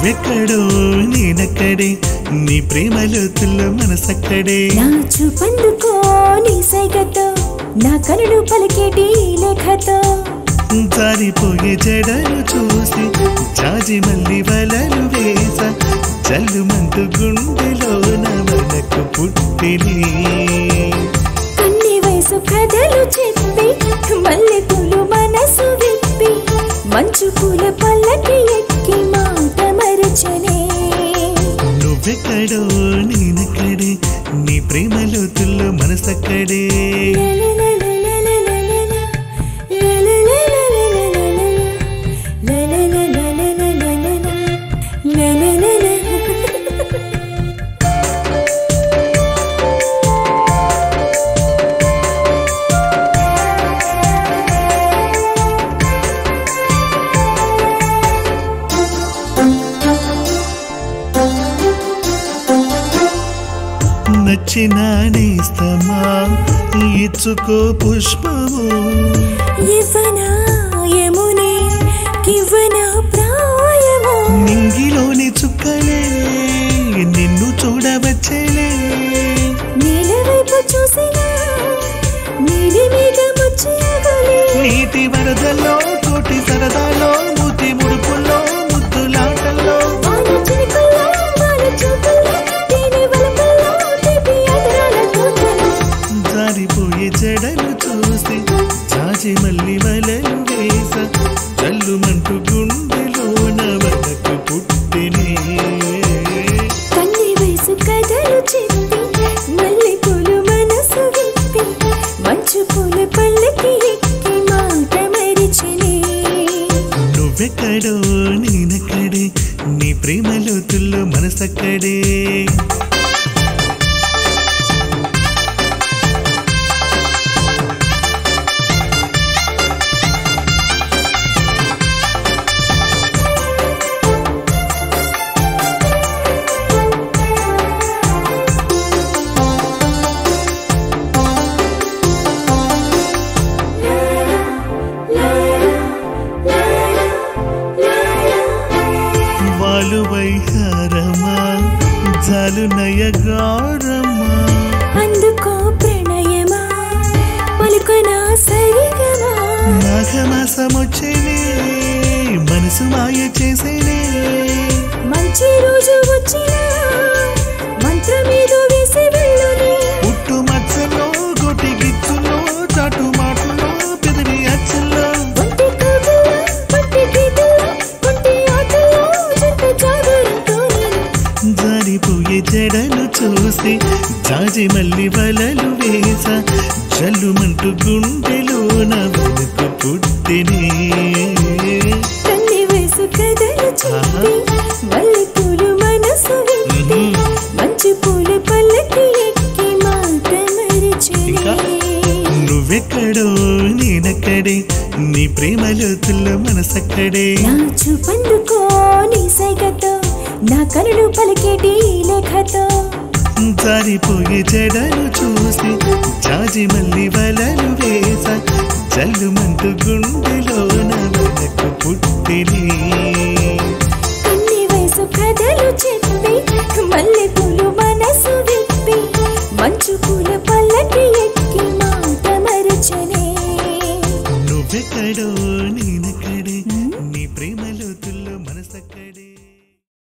నువ్వెక్కడో నేనక్కడే నీ ప్రేమ లోతుల్లో మనసక్కడే నా చూపందుకో నీ సైగతో నా కనులు పలికేటి ఈ లేఖతో జారిపోయే జడలు చూసి జాజి మల్లి వలలు వేస జల్లుమంటూ గుండెలో మనకు పుట్టినే కన్ని వయసు కథలు చెప్పి మల్లె పూలు మనసు విప్పి మంచు పూల పల్లకి ఎక్కి మాట మరచనే నువ్వెక్కడో నేనక్కడే నీ ప్రేమ లోతుల్లో మనసక్కడే నచ్చిన నేస్తమా ఇచ్చుకో పుష్పము ఇవ్వనా యమునే కివ్వనా ప్రాయమో నింగిలోని చుక్కలే నిన్ను చూడవచ్చలే నీల వైపు చూసినా నీలి మీద ముచ్చేగలే నీటి వరదల్లో కోటి సరదాలో మూతి ముడుపుల్లో ముద్దులాటల్లో వాన చినుకుల్లో వాన చూపుల్లో తేనె వలపుల్లో తీపి అదరాల తోటలో జారిపోయే జడలు చూసి చాచి మల్లి వలలు వేస జల్లుమంటూ గుండెలోన వరకు పుట్టినే కన్ని వయసు కథలు చెప్పి మల్లె పూలు మనసు విప్పి మంచు పూల పల్లకి ఎక్కి మాట మరిచినే నువ్వెక్కడో నేనక్కడే నీ ప్రేమ లోతుల్లో మనసక్కడే వాలు వైహారమా జాలు నయగారమా అందుకో ప్రణయమా పలుకనా సరిగమా మాఘమాసమొచ్చేనే మనసు మాయ చేసేనే మంచి రోజు వచ్చినా మంత్రమేదో వేసి వెళ్ళుని పుట్టు మచ్చలో గొట్టి గిచ్చులో చాటు మాటలో పెదిరి అచ్చల్లో ఒంటి కాకుల్లో, పట్టి గీతల్లో, ఒంటి ఆటల్లో, జంట జాగరంతో నేను జారిపోయే జడలు చూసి జాజి మల్లి వలలు వేస జల్లుమంటూ గుండెలో నా వెనుక పుట్టినే కన్ని వయసు కథలు చెప్పి మల్లె పూలు మనసు విప్పి మంచు పూల పల్లకి ఎక్కి మాట ఇంకా? మరిచినే నువ్వెక్కడో నేనక్కడే నీ ప్రేమ లోతుల్లో మనసక్కడే నా చూపందుకో నీ సైగతో నా కనులు పలికేటి ఈ లేఖతో జారిపోయే జడలు చూసి జాజి మల్లి వలలు వేస జల్లుమంటూ గుండెలో నా వెనక పుట్టినే కన్ని వయసు కథలు చెప్పి మల్లె పూలు మనసు విప్పి మంచు పూల పల్లకి ఎక్కి మాట మరచనే నువ్వెక్కడో